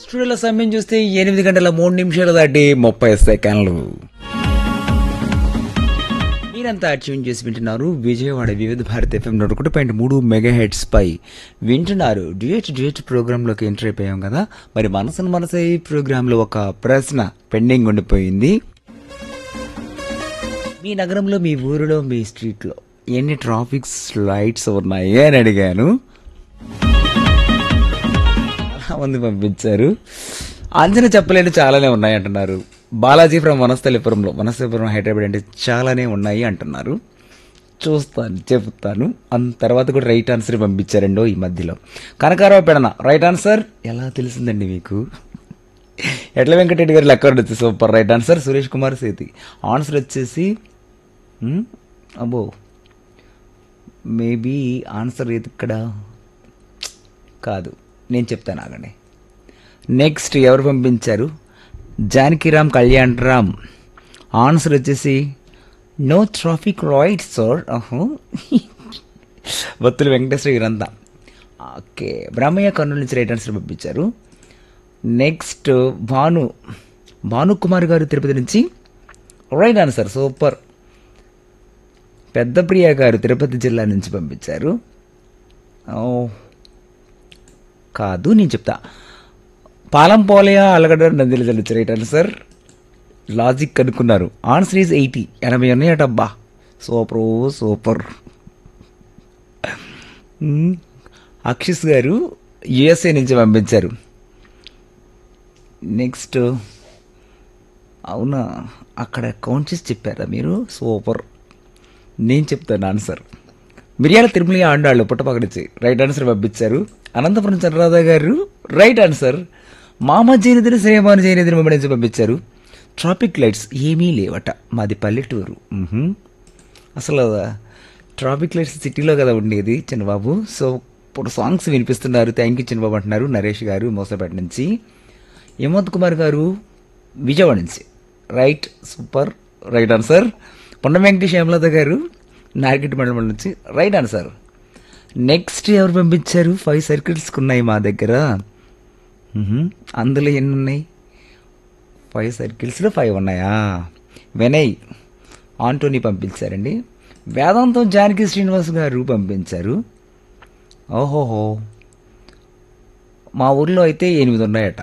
స్టూడియోలో సమయం చూస్తే ఎనిమిది గంటల మూడు నిమిషాలు దాటి ముప్పై సెకండ్లు మీరంతా ట్యూన్ చేసి వింటున్నారు విజయవాడ వివిధ భారత ఎఫ్ఎం నూట ఒకటి పాయింట్ మూడు మెగా హెడ్స్ పై వింటున్నారు డ్యూయట్ డ్యూయట్ ప్రోగ్రాంలోకి ఎంటర్ అయిపోయాం కదా మరి మనసును మనసై ప్రోగ్రాంలో ఒక ప్రశ్న పెండింగ్ ఉండిపోయింది మీ నగరంలో మీ ఊరిలో మీ స్ట్రీట్లో ఎన్ని ట్రాఫిక్ లైట్స్ ఉన్నాయి అని అడిగాను చాలా మంది పంపించారు అంచనా చెప్పలేని చాలానే ఉన్నాయి అంటున్నారు బాలాజీ ఫ్రమ్ వనస్థలిపురంలో వనస్థలిపురం హైదరాబాద్ అంటే చాలానే ఉన్నాయి అంటున్నారు చూస్తాను చెప్తాను అంత తర్వాత కూడా రైట్ ఆన్సర్ పంపించారండో ఈ మధ్యలో కనకారావు పెడన రైట్ ఆన్సర్ ఎలా తెలిసిందండి మీకు ఎట్ల వెంకటరెడ్డి గారు లెక్క వచ్చి super right answer Suresh Kumar Sethi answer వచ్చేసి హ్మ్? అబ్బో మేబీ ఆన్సర్ ఏది ఇక్కడ కాదు నేను చెప్తాను ఆగండి నెక్స్ట్ ఎవరు పంపించారు జానకిరామ్ కళ్యాణ్ రామ్ ఆన్సర్ వచ్చేసి నో ట్రాఫిక్ రైట్ సార్ అహో బత్తులు వెంకటేశ్వర గారంతా ఓకే బ్రహ్మయ్య కర్నూలు నుంచి రైట్ ఆన్సర్ పంపించారు నెక్స్ట్ భాను భానుకుమార్ గారు తిరుపతి నుంచి రైట్ ఆన్సర్ సూపర్ పెద్ద ప్రియ గారు తిరుపతి జిల్లా నుంచి పంపించారు ఓ కాదు నేను చెప్తా పాలం పోలయా అలగడ నందిల చల్లించారు రైట్ ఆన్సర్ లాజిక్ కనుక్కున్నారు ఆన్సర్ ఈజ్ ఎయిటీ ఎనభై ఉన్నాయట అబ్బా సూపర్ సూపర్ మ్మ్. అక్షిష్ గారు యుఎస్ఏ నుంచి పంపించారు నెక్స్ట్ అవునా అక్కడ కౌంట్ చేసి చెప్పారా మీరు సూపర్ నేను చెప్తాను ఆన్సర్ మిరియాల తిరుమల ఆండాళ్ళు పుట్టపక్కడిచ్చి రైట్ ఆన్సర్ పంపించారు అనంతపురం చంద్రరాధా గారు రైట్ ఆన్సర్ మామ జైనదిని శ్రేయమాను జైనదిని మమ్మల్ని నుంచి పంపించారు ట్రాఫిక్ లైట్స్ ఏమీ లేవట మాది పల్లెటూరు మ్హూ. అసలు ట్రాఫిక్ లైట్స్ సిటీలో కదా ఉండేది చిన్నబాబు సో ఇప్పుడు సాంగ్స్ వినిపిస్తున్నారు థ్యాంక్ యూ చిన్నబాబు అంటున్నారు నరేష్ గారు మోసపేట నుంచి హేమంత్ కుమార్ గారు విజయవాడ నుంచి రైట్ సూపర్ రైట్ ఆన్సర్ పొన్న వెంకటేష్ హేమలత గారు నార్కెట్ మండలం నుంచి రైట్ ఆన్సర్ నెక్స్ట్ ఎవరు పంపించారు ఫైవ్ సర్కిల్స్కి ఉన్నాయి మా దగ్గర మ్హూ. అందులో ఎన్ని ఉన్నాయి ఫైవ్ సర్కిల్స్లో ఫైవ్ ఉన్నాయా వినయ్ ఆంటోనీ పంపించారండి వేదాంతం జానకి శ్రీనివాస్ గారు పంపించారు ఓహోహో మా ఊర్లో అయితే ఎనిమిది ఉన్నాయట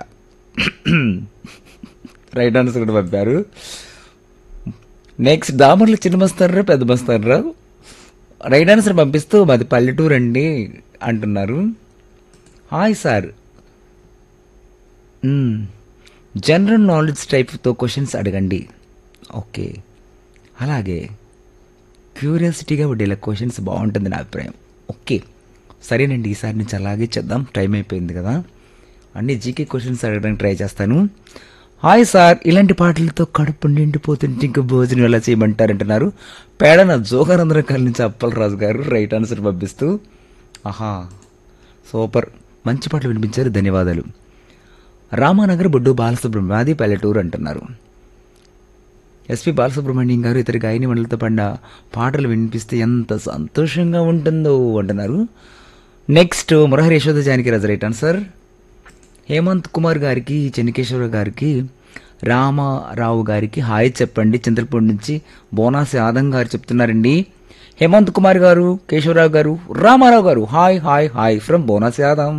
రైట్ ఆన్సర్ కూడా పంపారు నెక్స్ట్ దామర్లు చిన్న మస్తారా పెద్ద మస్తారా రైట్ ఆన్సర్ పంపిస్తూ మాది పల్లెటూరు అండి అంటున్నారు హాయ్ సార్ మ్మ్. జనరల్ నాలెడ్జ్ టైప్తో క్వశ్చన్స్ అడగండి ఓకే అలాగే క్యూరియాసిటీగా ఉండేలా క్వశ్చన్స్ బాగుంటుంది నా అభిప్రాయం ఓకే సరేనండి ఈసారి నుంచి అలాగే చేద్దాం టైం అయిపోయింది కదా అన్ని జీకే క్వశ్చన్స్ అడగడానికి ట్రై చేస్తాను హాయ్ సార్ ఇలాంటి పాటలతో కడుపు నిండిపోతుంటే ఇంకా భోజనం ఎలా చేయమంటారంటున్నారు పేడన జోగానందరం కాల నుంచి అప్పలరాజు గారు రైట్ ఆన్సర్ పంపిస్తూ ఆహా సూపర్ మంచి పాటలు వినిపించారు ధన్యవాదాలు రామానగర్ బొడ్డు బాలసుబ్రహ్మణ్యం అది పల్లెటూరు అంటున్నారు ఎస్పి బాలసుబ్రహ్మణ్యం గారు ఇతర గాయని మండలితో పడిన పాటలు వినిపిస్తే ఎంత సంతోషంగా ఉంటుందో అంటున్నారు next Murahari Yashoda Janaki Raju right answer Hemanth Kumar గారికి చెన్నకేశ్వర గారికి రామారావు గారికి హాయ్ చెప్పండి చింతలపూడి నుంచి బోనాసి ఆదం గారు చెప్తున్నారండి హేమంత్ కుమార్ గారు కేశవరావు గారు రామారావు గారు హాయ్ హాయ్ హాయ్ ఫ్రమ్ బోనాసి ఆదం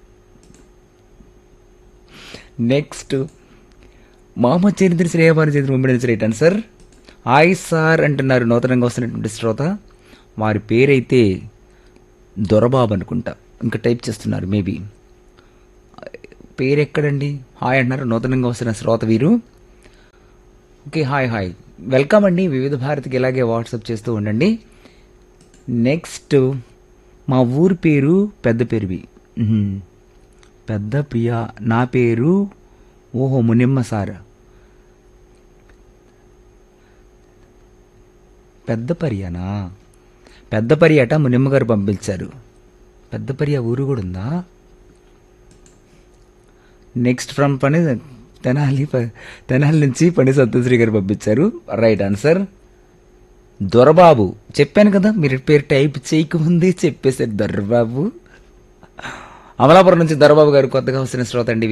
నెక్స్ట్ మామ చరిత్ర శ్రేయవారి Charitra Mumbai right answer hi sir అంటున్నారు నూతనంగా వస్తున్నటువంటి శ్రోత వారి పేరైతే దొరబాబు అనుకుంటా ఇంకా టైప్ చేస్తున్నారు మేబీ పేరు ఎక్కడండి హాయ్ అంటున్నారు నూతనంగా వస్తున్న శ్రోత వీరు ఓకే హాయ్ హాయ్ వెల్కమ్ అండి వివిధ భారతికి ఇలాగే వాట్సాప్ చేస్తూ ఉండండి నెక్స్ట్ మా ఊరి పేరు పెద్ద పేరువి మ్మ్. పెద్ద ప్రియ నా పేరు ఓహో మునిమ్మ సార్ పెద్ద పరియానా పెద్ద పరియట మునిమ్మ గారు పంపించారు పెద్ద పరియ ఊరు కూడా ఉందా నెక్స్ట్ ఫ్రమ్ పని తెనాలి ప- తెనాలి నుంచి పని సత్యశ్రీ గారు పంపించారు రైట్ ఆన్సర్ దొరబాబు చెప్పాను కదా మీరు పేరు టైప్ చేయకముందే చెప్పేశారు దొరబాబు అమలాపురం నుంచి దొరబాబు గారు కొత్తగా వస్తున్న శ్రోత అండి